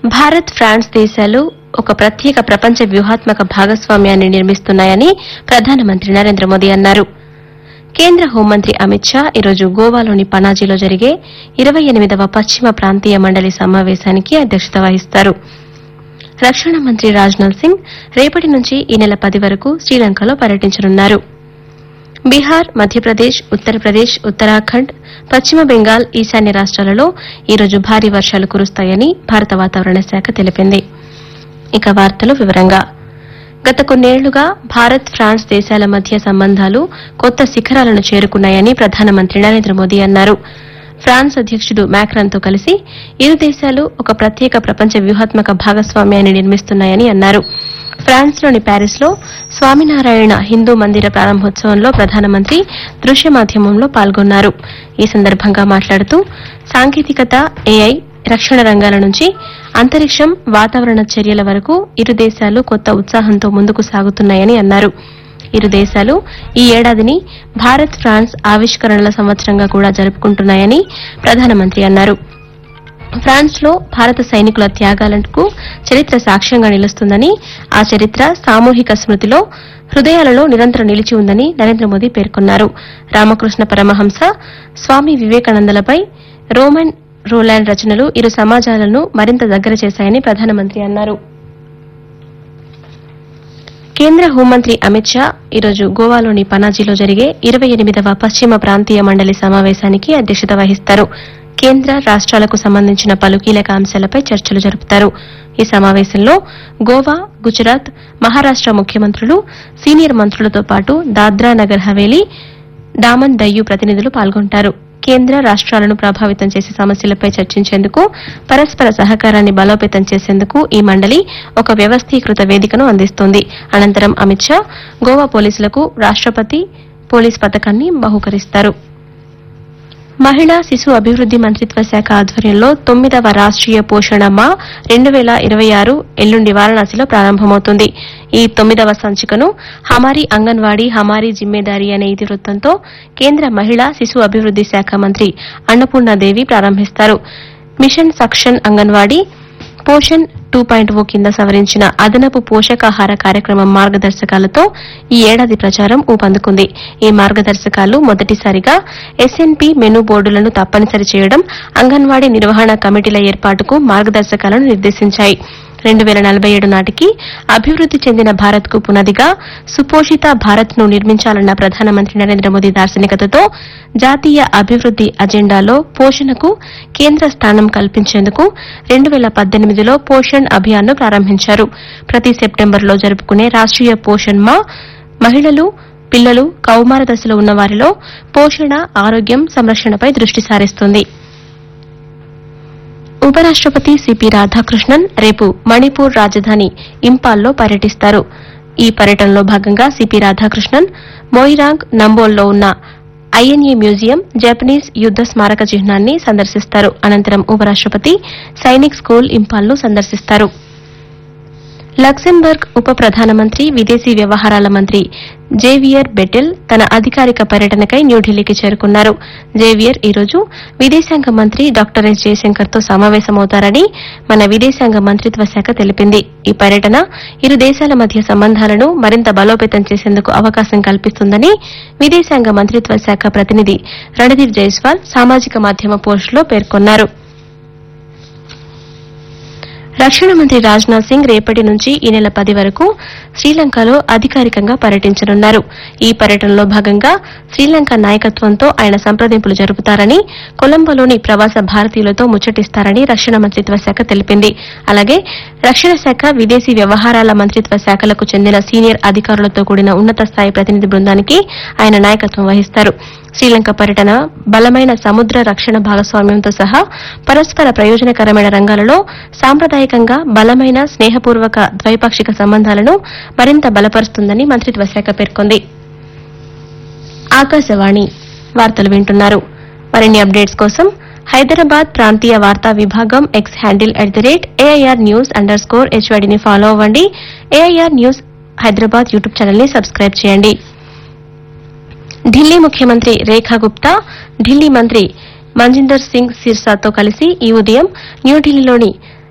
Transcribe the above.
Bharat France దేశాలు ఒక ప్రత్యేక ప్రపంచ వ్యూహాత్మక భాగస్వామ్యాన్ని నిర్మిస్తున్నాయని ప్రధానమంత్రి నరేంద్ర మోదీ అన్నారు కేంద్ర హోంమంత్రి అమిత్ షా ఈరోజు గోవాలోని పనాజీలో జరిగే ఇరవై ఎనిమిదవ పశ్చిమ ప్రాంతీయ మండలి సమావేశానికి అధ్యక్షత వహిస్తారు రక్షణ మంత్రి రాజ్నాథ్ సింగ్ రేపటి నుంచి ఈ నెల పది వరకు శ్రీలంకలో పర్యటించనున్నారు బీహార్ మధ్యప్రదేశ్ ఉత్తరప్రదేశ్ ఉత్తరాఖండ్ పశ్చిమ బెంగాల్ ఈశాన్య రాష్ట్రాలలో ఈరోజు భారీ వర్షాలు కురుస్తాయని భారత వాతావరణ శాఖ తెలిపింది ఇక వార్తలు వివరంగా గత కొన్నేళ్లుగా భారత్ ఫ్రాన్స్ దేశాల మధ్య సంబంధాలు కొత్త శిఖరాలను చేరుకున్నాయని ప్రధానమంత్రి నరేంద్ర మోదీ అన్నారు ఫ్రాన్స్ అధ్యకుడు మ్యాక్రాన్తో కలిసి ఇరు దేశాలు ఒక ప్రత్యేక ప్రపంచ వ్యూహాత్మక భాగస్వామ్యాన్ని నిర్మిస్తున్నాయని అన్నారు ఫ్రాన్స్లోని ప్యారిస్లో స్వామినారాయణ హిందూ మందిర ప్రారంభోత్సవంలో ప్రధానమంత్రి దృశ్య మాధ్యమంలో పాల్గొన్నారు ఈ సందర్భంగా మాట్లాడుతూ సాంకేతికత ఏఐ రక్షణ రంగాల నుంచి అంతరిక్షం వాతావరణ చర్యల వరకు ఇరు దేశాలు కొత్త ఉత్సాహంతో ముందుకు సాగుతున్నాయని అన్నారు ఇరు దేశాలు ఈ ఏడాదిని భారత్ ఫ్రాన్స్ ఆవిష్కరణల సంవత్సరంగా కూడా జరుపుకుంటున్నాయని ప్రధానమంత్రి అన్నారు ఫ్రాన్స్ లో భారత సైనికుల త్యాగాలకు చరిత్ర సాక్ష్యంగా నిలుస్తుందని ఆ చరిత్ర సామూహిక స్మృతిలో హృదయాలలో నిరంతరం నిలిచి ఉందని నరేంద్ర మోదీ పేర్కొన్నారు రామకృష్ణ పరమహంస స్వామి వివేకానందలపై రోమన్ రోలాండ్ రచనలు ఇరు సమాజాలను మరింత దగ్గర చేశాయని ప్రధానమంత్రి అన్నారు కేంద్ర హోంమంత్రి అమిత్ షా ఈరోజు గోవాలోని పనాజీలో జరిగే ఇరవై ఎనిమిదవ పశ్చిమ ప్రాంతీయ మండలి సమావేశానికి అధ్యక్షత వహిస్తారు కేంద్ర రాష్ట్రాలకు సంబంధించిన పలు కీలక అంశాలపై చర్చలు జరుపుతారు ఈ సమావేశంలో గోవా గుజరాత్ మహారాష్ట ముఖ్యమంత్రులు సీనియర్ మంత్రులతో పాటు దాద్రా నగర్ హవేలీ డామన్ డయ్యూ ప్రతినిధులు పాల్గొంటారు కేంద్ర రాష్ట్రాలను ప్రభావితం చేసే సమస్యలపై చర్చించేందుకు పరస్పర సహకారాన్ని బలోపేతం చేసేందుకు ఈ మండలి ఒక వ్యవస్థీకృత వేదికను అందిస్తోంది అనంతరం అమిత్ షా గోవా పోలీసులకు రాష్టపతి పోలీస్ పథకాన్ని బహుకరిస్తారు మహిళా శిశు అభివృద్ది మంత్రిత్వ శాఖ ఆధ్వర్యంలో తొమ్మిదవ రాష్ట్రీయ పోషణ మా రెండు వేల ఇరవై ఆరు ఎల్లుండి వారణాసిలో ప్రారంభమవుతుంది ఈ తొమ్మిదవ సంచికను హమారీ అంగన్వాడీ హమారీ జిమ్మేదారీ అనే ఇతివృత్తంతో కేంద్ర మహిళా శిశు అభివృద్ది శాఖ మంత్రి అన్నపూర్ణాదేవి ప్రారంభిస్తారు mission Saksham Anganwadi Poshan two point O కింద సవరించిన అదనపు పోషకాహార కార్యక్రమం మార్గదర్శకాలతో ఈ ఏడాది ప్రచారం ఊపందుకుంది ఈ మార్గదర్శకాలు మొదటిసారిగా ఎస్ఎన్పి మెను బోర్డులను తప్పనిసరి చేయడం అంగన్వాడీ నిర్వహణ కమిటీల ఏర్పాటుకు మార్గదర్శకాలను నిర్దేశించాయి రెండు వేల నలభై ఏడు నాటికి అభివృద్ది చెందిన భారత్ కు పునాదిగా సుపోషిత భారత్ ను నిర్మించాలన్న ప్రధానమంత్రి నరేంద్ర మోదీ దార్శనికతతో జాతీయ అభివృద్ది అజెండాలో పోషణకు కేంద్ర స్థానం కల్పించేందుకు రెండు వేల పద్దెనిమిదిలో పోషణ్ అభియాన్ ను ప్రారంభించారు ప్రతి సెప్టెంబర్లో జరుపుకునే రాష్ట్రీయ పోషణ్ మా మహిళలు పిల్లలు కౌమార దశలో ఉన్న వారిలో పోషణ ఆరోగ్యం సంరక్షణపై దృష్టి సారిస్తుంది ఉపరాష్టపతి సిపి రాధాకృష్ణన్ రేపు మణిపూర్ రాజధాని ఇంపాల్లో పర్యటిస్తారు ఈ పర్యటనలో భాగంగా సిపి రాధాకృష్ణన్ మోయిరాంగ్ నంబోల్లో ఉన్న ఐఎన్ఏ మ్యూజియం జపనీస్ యుద్ద స్మారక చిహ్నాన్ని సందర్శిస్తారు అనంతరం ఉపరాష్టపతి సైనిక్ స్కూల్ ఇంపాల్ను సందర్శిస్తారు లక్సెంబర్గ్ ఉప ప్రధానమంత్రి విదేశీ వ్యవహారాల మంత్రి జేవియర్ బెటెల్ తన అధికారిక పర్యటనకై న్యూఢిల్లీకి చేరుకున్నారు జేవియర్ ఈరోజు విదేశాంగ మంత్రి డాక్టర్ ఎస్ జయశంకర్ తో సమావేశమవుతారని మన విదేశాంగ మంత్రిత్వ శాఖ తెలిపింది ఈ పర్యటన ఇరు దేశాల మధ్య సంబంధాలను మరింత బలోపేతం చేసేందుకు అవకాశం కల్పిస్తుందని విదేశాంగ మంత్రిత్వ శాఖ ప్రతినిధి రణదీప్ జైస్వాల్ సామాజిక మాధ్యమ పోస్టులో పేర్కొన్నారు రక్షణ మంత్రి రాజ్నాథ్ సింగ్ రేపటి నుంచి ఈ నెల పది వరకు శ్రీలంకలో అధికారికంగా పర్యటించనున్నారు ఈ పర్యటనలో భాగంగా శ్రీలంక నాయకత్వంతో ఆయన సంప్రదింపులు జరుపుతారని కొలంబోలోని ప్రవాస భారతీయులతో ముచ్చటిస్తారని రక్షణ మంత్రిత్వ శాఖ తెలిపింది అలాగే రక్షణ శాఖ విదేశీ వ్యవహారాల మంత్రిత్వ శాఖలకు చెందిన సీనియర్ అధికారులతో కూడిన ఉన్నత స్థాయి ప్రతినిధి బృందానికి ఆయన నాయకత్వం వహిస్తారు శ్రీలంక పర్యటన బలమైన సముద్ర రక్షణ భాగస్వామ్యంతో సహా పరస్పర ప్రయోజనకరమైన రంగాలలో సాంప్రదాయకంగా బలమైన స్నేహపూర్వక ద్వైపాక్షిక సంబంధాలను మరింత బలపరుస్తుందని మంత్రిత్వ శాఖ పేర్కొంది ఆకాశవాణి వార్తలు వింటున్నారు మరిన్ని అప్డేట్స్ కోసం హైదరాబాద్ ప్రాంతీయ వార్తా విభాగం X handle at the rate AIR news underscore స్కోర్ హెచ్వైడిని ఫాలో అవ్వండి AIR news Hyderabad YouTube channel ని సబ్స్క్రైబ్ చేయండి ఢిల్లీ ముఖ్యమంత్రి రేఖా గుప్తా ఢిల్లీ మంత్రి మంజిందర్ సింగ్ సిర్సాతో కలిసి ఈ ఉదయం న్యూఢిల్లీలోని